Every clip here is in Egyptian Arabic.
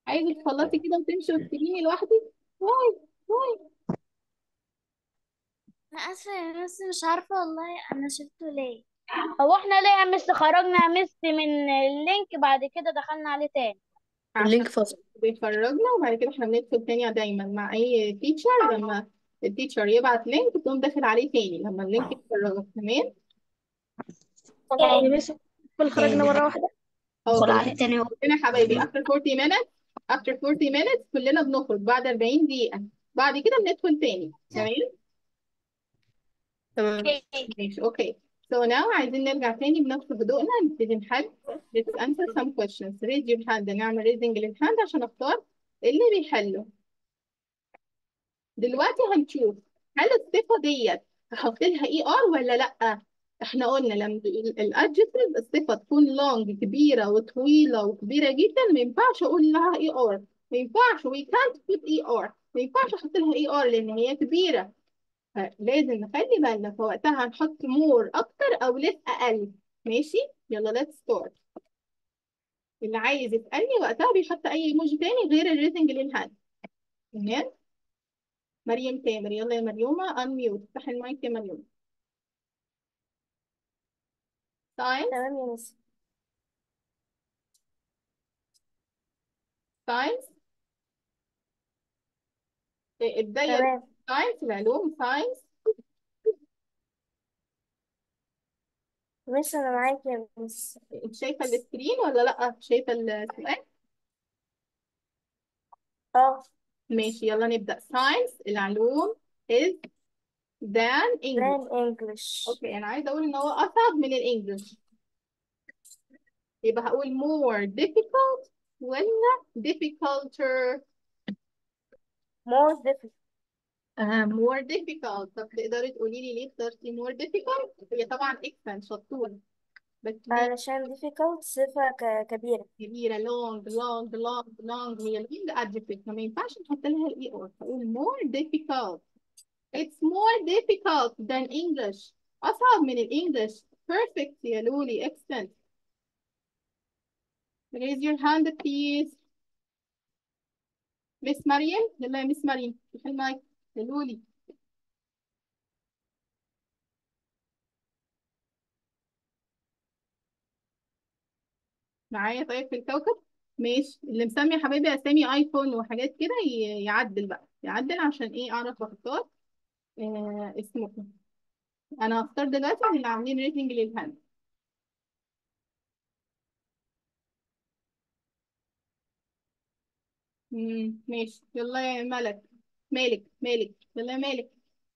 عايزة تخلصي كده وتمشي وتسيبيني لوحدي واي واي انا اسفه يا مس مش عارفه والله انا شفته ليه هو احنا ليه يا مس خرجنا يا مس من اللينك بعد كده دخلنا عليه تاني عشان اللينك فصل بيخرجنا وبعد كده احنا بندخل تاني دايما مع اي تيتشر لما التيتشر يبعت لينك تقوم داخل عليه تاني لما اللينك يخرجك تمام يا مس كل خرجنا مرة واحدة اه ادخل كلنا عليه تاني كلنا يا حبايبي after 40 minutes after 40 minutes كلنا بنخرج بعد 40 دقيقة بعد كده بندخل تاني تمام تمام ماشي اوكي so now عايزين نرجع تاني بنفس هدوءنا نبتدي نحل let's answer some questions raise your hand نعمل raising للهاند عشان اختار اللي بيحلوا دلوقتي هنشوف هل الصفة ديت هحط لها اي ار ولا لا احنا قلنا لما الادجكتيف الصفة تكون long كبيرة وطويلة وكبيرة جدا ما ينفعش اقول لها اي ار ما ينفعش we can't put اي ار ما ينفعش احط لها اي ار لان هي كبيرة فلازم نخلي بالنا فوقتها هنحط more اكتر او less اقل ماشي يلا let's start اللي عايز يسألني وقتها بيحط اي ايموجي تاني غير الريتنج للهاند تمام مريم تامر يلا يا مريومة unmute افتح المايك يا مريومة science تمام يا مس science إيه، ابدأي يا تمام science العلوم science مس انا معاك يا مس انت شايفة السكرين ولا لأ شايفة السؤال اه ماشي يلا نبدأ science العلوم is than English then English اوكي انا عايزة اقول ان هو اصعب من الانجليش يبقى هقول more difficult ولا difficulter more difficult آه more difficult طب تقدري تقولي لي ليه اخترتي more difficult هي طبعا excellent شطورة بس ليه علشان difficult صفة ك- كبيرة كبيرة long long long long هي long adjective فما ينفعش نحط لها الاي ار فاقول more difficult it's more difficult than English أصعب من الإنجليش perfect يا لولي excellent raise your hand please مس مريم يلا يا مس مريم افتحي المايك يا لولي معايا طيب في الكوكب ماشي اللي مسمي يا حبايبي اسامي ايفون وحاجات كده ي- يعدل بقى يعدل عشان ايه اعرف اختار آه اسمكم انا هختار دلوقتي من اللي عاملين ريتنج للهاند مم، ماشي يلا يا ملك مالك مالك يلا يا مالك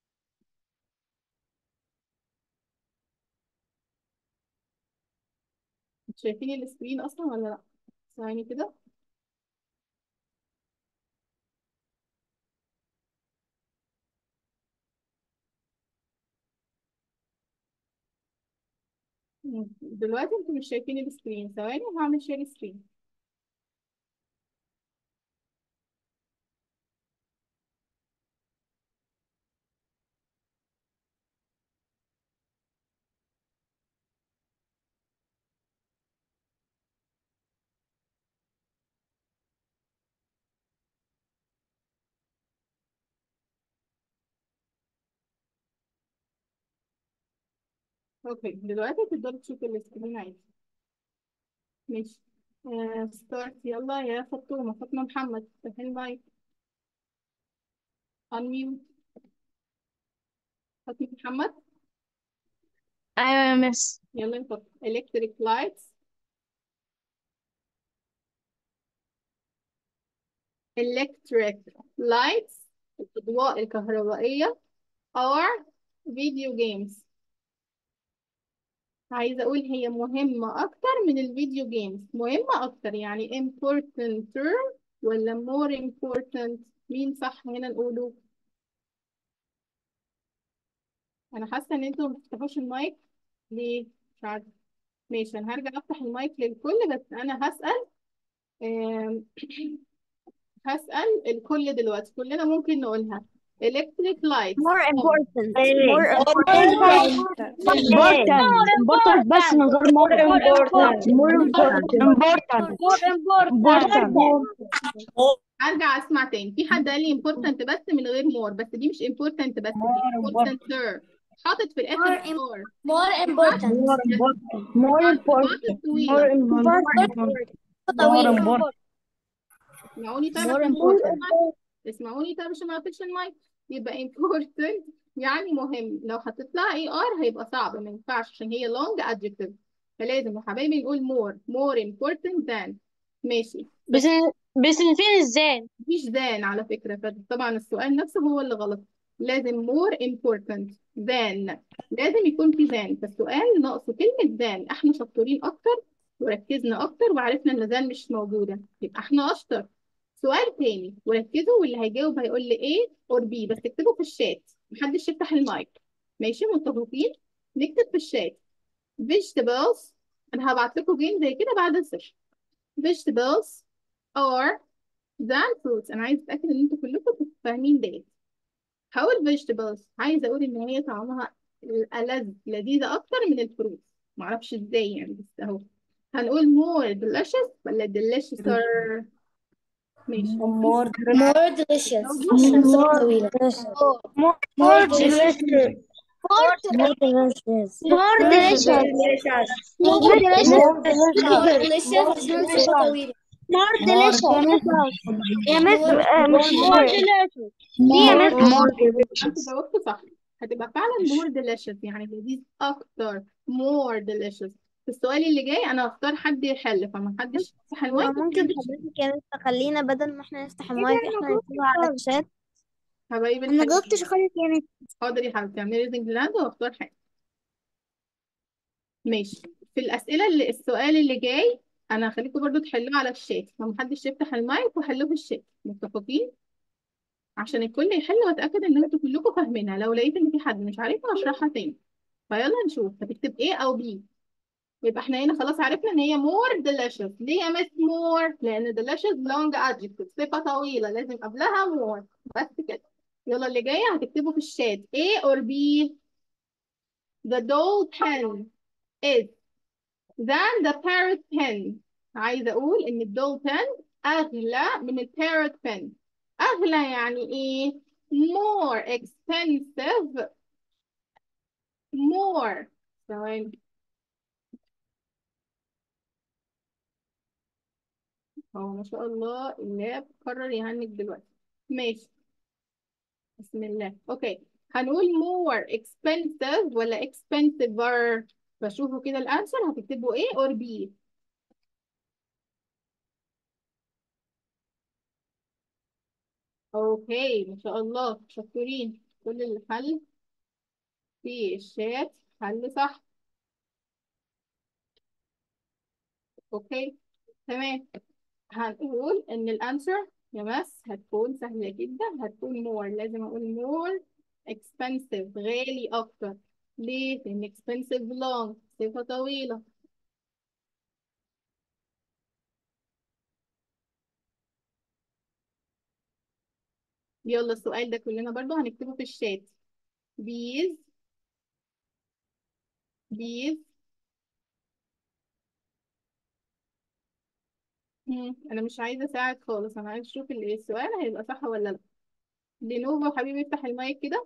انتوا شايفين السكرين اصلا ولا لا ثواني كده مم، دلوقتي انتوا مش شايفين السكرين ثواني هعمل شير سكرين اوكي دلوقتي تقدروا تشوفوا السكرين عادي ماشي آه ستارت يلا يا فاطمة فاطمة محمد افتحي المايك unmute فاطمة محمد ايوه يا مس يلا يا فاطمة electric lights electric lights الأضواء الكهربائية or video games عايزة أقول هي مهمة أكتر من الفيديو جيمز مهمة أكتر يعني importanter ولا more important مين صح هنا نقوله أنا حاسة إن أنتوا ما بتفتحوش المايك ليه مش عارفة ماشي أنا هرجع أفتح المايك للكل بس أنا هسأل آم، هسأل الكل دلوقتي كلنا ممكن نقولها electric lights more important إيه. more important important بس من غير more important more important important important ارجع اسمع تاني في حد قال لي important بس من غير more بس دي مش important بس دي important حاطط في الاخر More more more important more important more important more important more important اسمعوني طيب more عشان ما important أقفلش المايك. اسمعوني طيب عشان ما اقفلش المايك يبقى important يعني مهم لو حطيت لها اي ار هيبقى صعب ما ينفعش عشان هي long adjective فلازم يا حبايبي نقول more more important than ماشي بس بس فين الزين مفيش than على فكرة فطبعا السؤال نفسه هو اللي غلط لازم more important than لازم يكون في than فالسؤال ناقصه كلمة than احنا شطورين اكتر وركزنا اكتر وعرفنا ان than مش موجودة يبقى احنا اشطر سؤال تاني وركزوا واللي هيجاوب هيقول لي ايه اور بي بس اكتبوا في الشات محدش يفتح المايك ماشي متفقين نكتب في الشات vegetables انا هبعت لكم جيم زي كده بعد السيشن vegetables are than fruits انا عايز اتاكد ان انتوا كلكم فاهمين ده هقول vegetables عايزه اقول ان هي طعمها ألذ لذيذه اكتر من الفروت معرفش ازاي يعني بس اهو هنقول more delicious ولا delicious ماشي more more delicious خمسة طويلة more more delicious more delicious more delicious more more delicious خمسة طويلة more delicious يا مس مش more delicious ليه يا مس more انت جاوبت صح هتبقى فعلا more delicious يعني لذيذ اكتر more delicious في السؤال اللي جاي انا هختار حد يحل فما حدش يفتح المايك ممكن حضرتك يا مس تخلينا بدل ما احنا نفتح المايك احنا نكتبها على الشات حبايبي انا الحلوين. جاوبتش خالص يا مس حاضر يا حبيبتي اعملي ريزنج لاند واختار حاجه ماشي في الاسئله اللي السؤال اللي جاي انا هخليكم برضو تحلوه على الشات فمحدش يفتح المايك وحلوه في الشات متفقين عشان الكل يحل واتاكد ان انتوا كلكم فاهمينها لو لقيت ان في حد مش عارفها هشرحها تاني فيلا نشوف هتكتب ايه او بي يبقى احنا هنا خلاص عرفنا ان هي more delicious ليه يا مس more لان delicious long adjective صفه طويله لازم قبلها more بس كده يلا اللي جايه هتكتبوا في الشات A or B The doll pen is than the parrot pen عايزة أقول إن الدول pen أغلى من البارت pen أغلى يعني إيه؟ more expensive more ثواني هو ما شاء الله اللاب قرر يهنج دلوقتي ماشي بسم الله اوكي هنقول more expensive ولا expensiver فشوفوا كده الانسر هتكتبوا ايه or B اوكي ما شاء الله شطورين كل اللي حل في الشات حل صح اوكي تمام هنقول ان الانسر يا مس هتكون سهلة جدا هتكون more لازم اقول more expensive غالي اكتر ليه؟ لان expensive long صفة طويلة يلا السؤال ده كلنا برضو هنكتبه في الشات these these مم. انا مش عايزة اساعد خالص انا عايزة اشوف ال- السؤال هيبقى صح ولا لا لينوفو حبيبي افتح المايك كده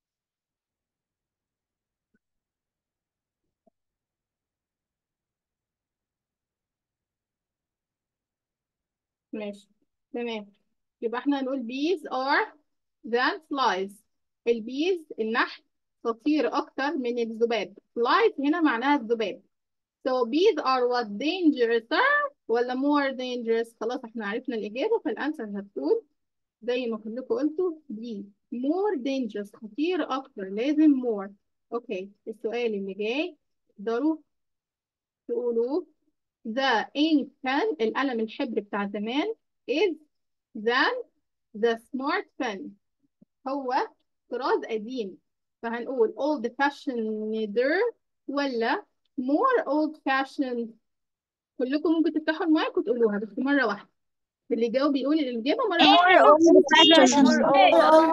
ماشي تمام يبقى احنا هنقول bees are than flies البيز النحل خطير أكتر من الذباب flies هنا معناها الذباب so bees are what dangerous ولا more dangerous خلاص احنا عرفنا الإجابة فالأنسر هتكون زي ما كلكم قلتوا دي more dangerous خطير أكتر لازم more أوكي السؤال اللي جاي تقدروا تقولوا the ink pen القلم الحبر بتاع زمان is than the smart pen هو طراز قديم فهنقول old fashioned ولا more old fashioned كلكم ممكن تفتحوا المايك وتقولوها بس مرة واحدة اللي جاوب يقول الإجابة مرة إيه واحدة more old fashion إيه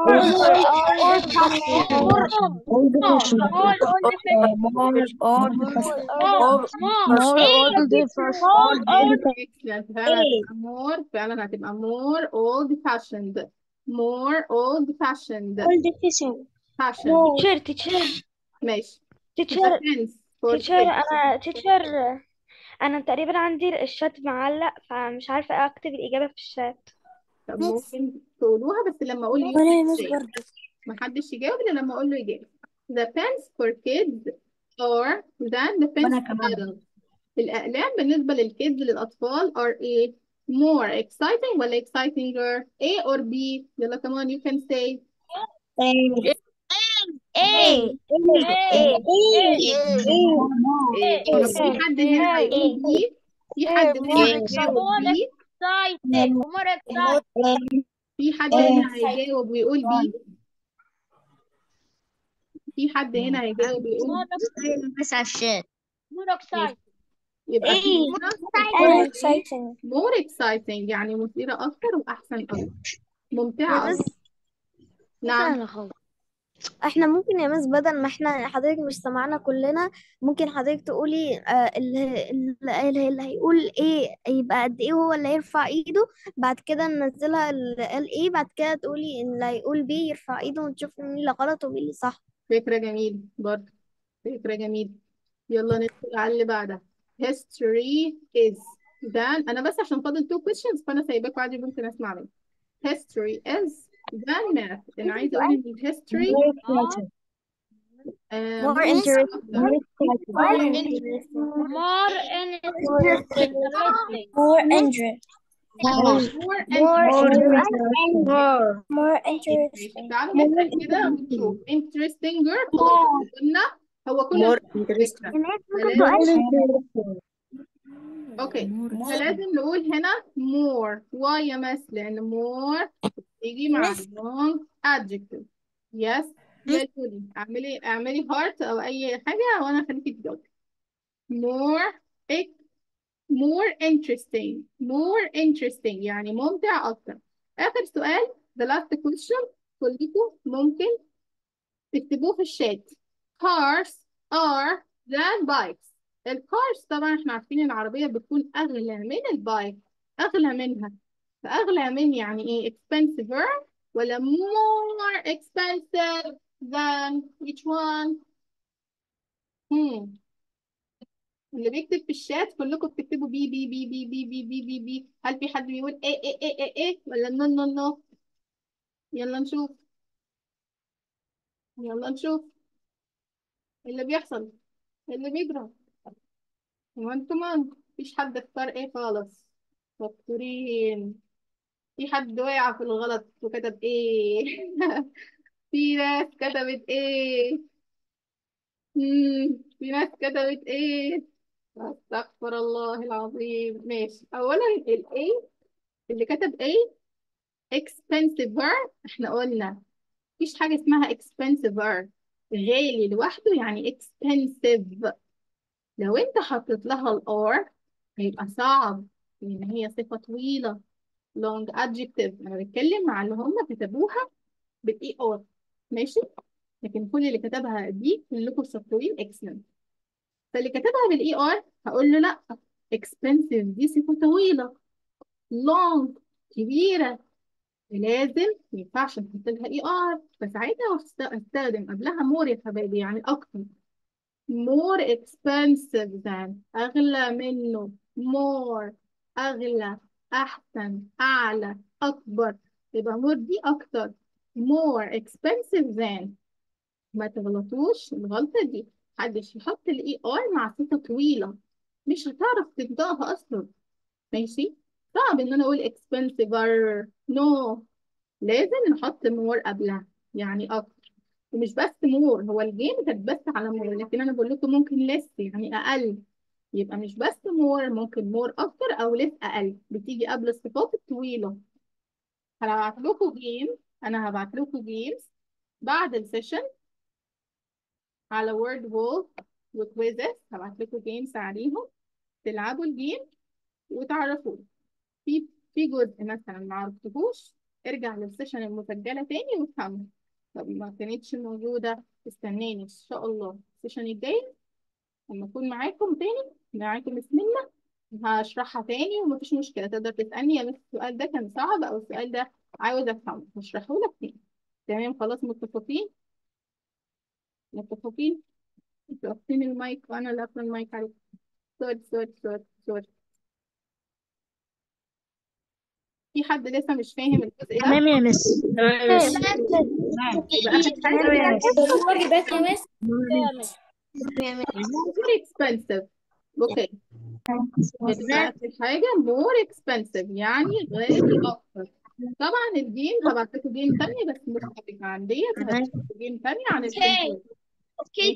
more old fashion more old more old more more Excellent. فعلا هتبقى more فعلا هتبقى more old fashioned more old fashioned old fashion fashion تيتشر تيتشر ماشي تيتشر يبقى tense for تيتشر kids انا تيتشر انا تقريبا عندي الشات معلق فمش عارفه اكتب الاجابه في الشات طب ممكن تقولوها بس لما اقول you وانا يا can مس say برضه محدش يجاوب الا لما اقول له يجاوب the pens for kids are than the pens for adults الأقلام بالنسبة للكيدز للأطفال are ايه more exciting ولا exciting A or B يلا come on you can say إيه طب في حد هنا هيقول B في حد هنا هيجاوب B excited more excited في حد هنا هيجاوب ويقول B في حد هنا هيجاوب ويقول B بس على الشات more excited يبقى في هنا more exciting more exciting يعني مثيرة أكتر وأحسن أكتر ممتعة يا أكتر مس نعم سهله خالص احنا ممكن يا مس بدل ما احنا حضرتك مش سمعنا كلنا ممكن حضرتك تقولي آه اللي, اللي, اللي هيقول ايه يبقى قد ايه هو اللي يرفع ايده بعد كده ننزلها اللي قال ايه بعد كده تقولي ان اللي هيقول بي يرفع ايده ونشوف مين اللي غلط ومين اللي صح فكرة جميلة برضه فكرة جميلة يلا ندخل على اللي بعدها history is then أنا بس عشان فاضل two questions فأنا سايباكوا عادي ممكن أسمع منك history is then math أنا عايزة أقول إن history آه more ممتع interesting أكتر more interesting more interesting more interesting more more interesting more more ماشي interesting تعالوا نسأل كده ونشوف interesting خلاص قلنا هو كل more الفكرة ممكن فلازم اوكي فلازم نقول هنا more why يا مس لان more يجي مع long adjective yes يا جولي اعملي اعملي heart او اي حاجة وانا خليكي تجاوبي more ex- more interesting more interesting يعني ممتع اكتر اخر سؤال the last question كلكم ممكن تكتبوه في الشات cars are than bikes الكارز طبعا احنا عارفين ان العربية بتكون أغلى من البايك أغلى منها فأغلى من يعني ايه expensive ولا more expensive than which one hmm. اللي بيكتب في الشات كلكم بتكتبوا بي بي بي بي بي بي بي بي بي هل في حد بيقول ايه ايه ايه ايه ايه ولا نو نو نو يلا نشوف يلا نشوف إيه اللي بيحصل إيه اللي بيجرى كمان كمان مفيش حد اختار ايه خالص شطورين في حد وقع في الغلط وكتب ايه في ناس كتبت ايه مم. في ناس كتبت ايه استغفر الله العظيم ماشي اولا الايه اللي كتب ايه expensive verb احنا قلنا مفيش حاجة اسمها expensive verb غالي لوحده يعني expensive لو انت حطيت لها الار هيبقى صعب لان هي صفة طويلة long adjective انا بتكلم مع اللي هم كتبوها بالاي ار ماشي لكن كل اللي كتبها دي كلكم شطورين excellent فاللي كتبها بالاي ار هقول له لا expensive دي صفة طويلة long كبيرة لازم ما ينفعش نحط لها اي ار فساعتها هست- هستخدم قبلها more يا حبايبي يعني اكتر more expensive than أغلى منه more أغلى أحسن أعلى أكبر يبقى more دي أكتر more expensive than ما تغلطوش الغلطة دي محدش يحط الاي ار مع صفة طويلة مش هتعرف تنطقها أصلا ماشي صعب إن أنا أقول expensive no لازم نحط more قبلها يعني أكتر ومش بس مور هو الجيم كانت بس على مور لكن انا بقول لكم ممكن لس يعني اقل يبقى مش بس مور ممكن مور اكتر او لس اقل بتيجي قبل الصفات الطويله هبعت لكم جيم انا هبعت لكم جيمز بعد السيشن على وورد وول وكويزز هبعت لكم جيمز عليهم تلعبوا الجيم وتعرفوا في في جزء مثلا ما عرفتهوش ارجع للسيشن المسجلة تاني وافهمه طب ما كانتش موجودة استناني ان شاء الله السيشن الجاي لما اكون معاكم تاني معاكم بسم الله هشرحها تاني ومفيش مشكلة تقدر تسألني يا مس السؤال ده كان صعب او السؤال ده عاوز افهمه هشرحه لك تاني تمام خلاص متفقين متفقين انتوا قافلين المايك وانا اللي قافله المايك عليكم سوري سوري سوري سوري في حد لسه مش فاهم الجزء ده تمام يا مس تمام يا مس يبقى اخر حاجه واجبات يا مس more expensive اوكي يبقى اخر حاجه more expensive يعني غالي اكتر طبعا الجيم هبعت لكم جيم تانية بس مختلفة عن ديت هبعت لكم جيم تانية عن الجيم اوكي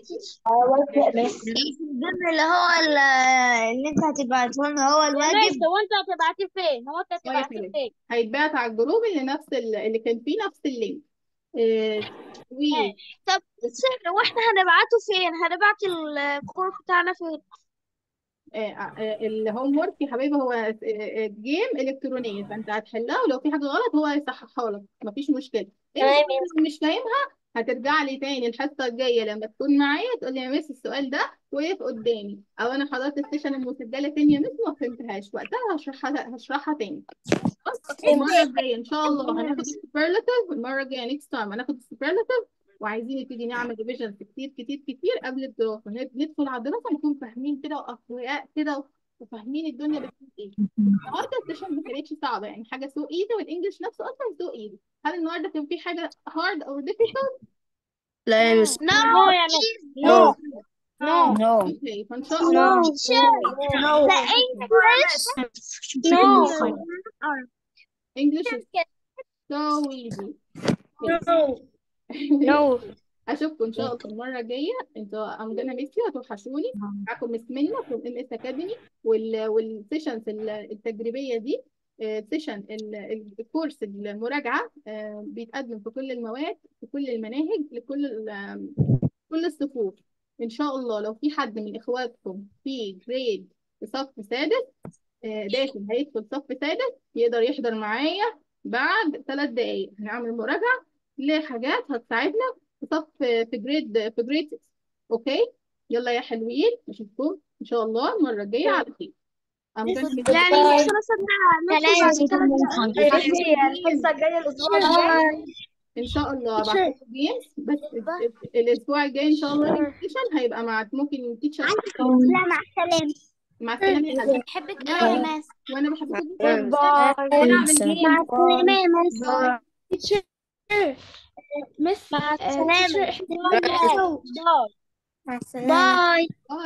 الجيم اللي هو ال- اللي انت هتبعته لنا هو يا الواجب مس هو انت هتبعتيه فين هو انت اه يا هتبعتيه حبيبي فين هيتبعت على الجروب اللي نفس ال- اللي كان فيه نفس اللينك آه، و طب سر واحنا هنبعته فين هنبعت الكورس بتاعنا فين آه، آه، الهوم ورك يا حبيبي هو آه، آه، جيم الكترونيه فانت هتحلها ولو في حاجه غلط هو هيصححها لك مفيش مشكله انت تمام لو مش فاهمها هترجع لي تاني الحصه الجايه لما تكون معايا تقول لي يا مس السؤال ده وقف قدامي او انا حضرت السيشن المسجله تاني يا مس وما فهمتهاش وقتها هشرحها هشرحها تاني خلاص؟ المره الجايه ان شاء الله هناخد السوبرلاتيف والمره الجايه نيكست تايم هناخد السوبرلاتيف وعايزين نبتدي نعمل ريفيجنز كتير كتير كتير قبل الدراسه ند- ندخل على الدراسه نكون فاهمين كده واقوياء كده وفاهمين الدنيا بتقول ايه النهارده السيشن ما كانتش صعبه يعني حاجه سو ايزي والانجلش نفسه اصلا سو ايزي هل النهارده كان في حاجه هارد او difficult لا يا مس نو يا مس نو نو نو اوكي فان شاء الله نو ذا انجلش نو انجلش سو ايزي نو اشوفكم ان شاء الله المره الجايه انتوا I'm gonna miss you هتوحشوني معاكم مس منى from ام اس اكاديمي والسيشنز التجريبيه دي سيشن الكورس المراجعه آه، بيتقدم في كل المواد في كل المناهج لكل ال- كل الصفوف ان شاء الله لو في حد من اخواتكم في جريد في صف سادس آه، داخل هيدخل صف سادس يقدر يحضر معايا بعد ثلاث دقايق هنعمل مراجعه لحاجات هتساعدنا في صف في جريد في جريد 6 اوكي يلا يا حلوين اشوفكم ان شاء الله المره الجايه على خير I'm gonna miss you. يعني مش مثلا سلام الحصة الجاية الأسبوع الجاي ان شاء الله هبعت لكم جيمز بس الاسبوع الجاي ان شاء الله السيشن هيبقى مع ممكن تيتشر لا مع السلامة مع السلامه يا حبيبي. بحبك قوي يا ماس وانا بحبكم جدا باي ونعمل جيم مع السلامة يا ماس باي مس مع السلامة باي باي